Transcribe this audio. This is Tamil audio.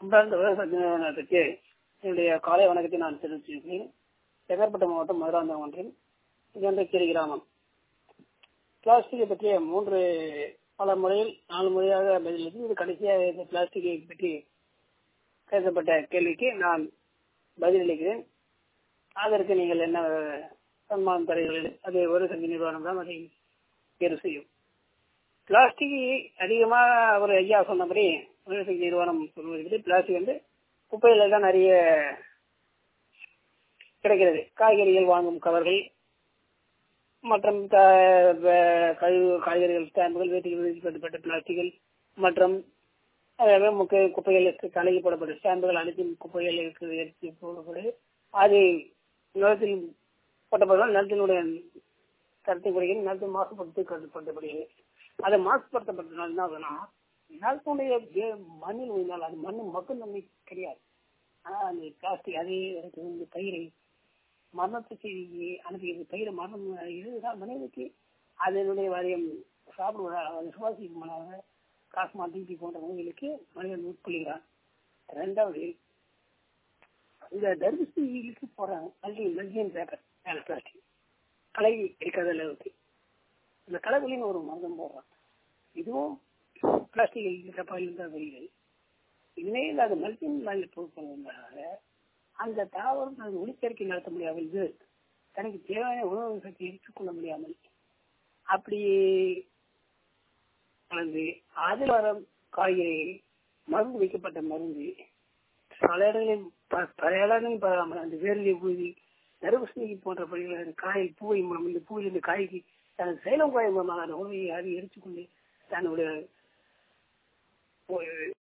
அன்பார்ந்த விவசாய நிறுவனத்துக்கு என்னுடைய காலை வணக்கத்தை நான் தெரிவிச்சிருக்கிறேன் செங்கற்பட்டு மாவட்டம் மதுராந்தகம் ஒன்றில் இகண்டச்சேரி கிராமம் பிளாஸ்டிக்கை பற்றிய மூன்று பல முறையில் நாலு முறையாக பதிலளித்து இது கடைசியாக இந்த பிளாஸ்டிக்கை பற்றி பேசப்பட்ட கேள்விக்கு நான் பதிலளிக்கிறேன் அதற்கு நீங்கள் என்ன சன்மானம் தருகிறீர்கள் அது ஒரு சந்தி நிறுவனம் தான் அதை தேர்வு செய்யும் பிளாஸ்டிக் அதிகமாக ஒரு ஐயா சொன்னபடி ஒரு சக்தி நிறுவனம் சொல்வது பிளாஸ்டிக் வந்து குப்பையில தான் நிறைய கிடைக்கிறது காய்கறிகள் வாங்கும் கவர்கள் மற்றும் கழிவு காய்கறிகள் ஸ்டாம்புகள் வீட்டுக்கு விதிக்கப்பட்ட பிளாஸ்டிக்கள் மற்றும் முக்கிய குப்பைகள் கலகி போடப்பட்ட ஸ்டாம்புகள் அனைத்தும் குப்பைகள் எடுத்து போடப்படுது அது நிலத்தில் போட்டப்படுவதால் நிலத்தினுடைய கருத்தை குறைகிறது நிலத்தை மாசுபடுத்தி கட்டுப்படுத்தப்படுகிறது அதை மாசுபடுத்தப்பட்டதுனால என்ன ஆகுதுன்னா நிலத்தினுடைய மண்ணில் விழுந்தால் அது மண் மக்கள் நன்மை கிடையாது ஆனா அந்த பிளாஸ்டிக் அதே வந்து பயிரை மரணத்தை செய்தி அனுப்புகிறது பயிரை மரணம் இதுதான் மனிதனுக்கு அதனுடைய வாரியம் சாப்பிடுவதால் அதை சுவாசிக்குமானாக காஸ்மா டிபி போன்ற நோய்களுக்கு மனிதன் உட்கொள்கிறான் ரெண்டாவது இந்த தர்பூசணிகளுக்கு போறாங்க மல்டி மல்டியன் பேப்பர் மேல பிளாஸ்டிக் கலவி இருக்காத அளவுக்கு இந்த கலகுலின்னு ஒரு மருந்தம் போடுறான் இதுவும் பிளாஸ்டிக் டப்பாயில் தான் வருகிறது இதுவே அது மல்டியன் மேல பொருட்கள் அந்த தாவரம் அது ஒளிச்சேர்க்கை நடத்த முடியாமல் இது தனக்கு தேவையான உணவு சக்தி எடுத்துக்கொள்ள முடியாமல் அப்படி கலந்து அதில் வர காய்கறி மருந்து வைக்கப்பட்ட மருந்து பல இடங்களில் பல இடங்களில் பரவாமல் அந்த வேரிலே ஊதி தர்பூசணி போன்ற பணிகள் காய் பூவை மூலம் இந்த பூவிலிருந்து காய்க்கு தனது சேலம் காய் மூலமாக அந்த உணவை அது எடுத்துக்கொண்டு தன்னுடைய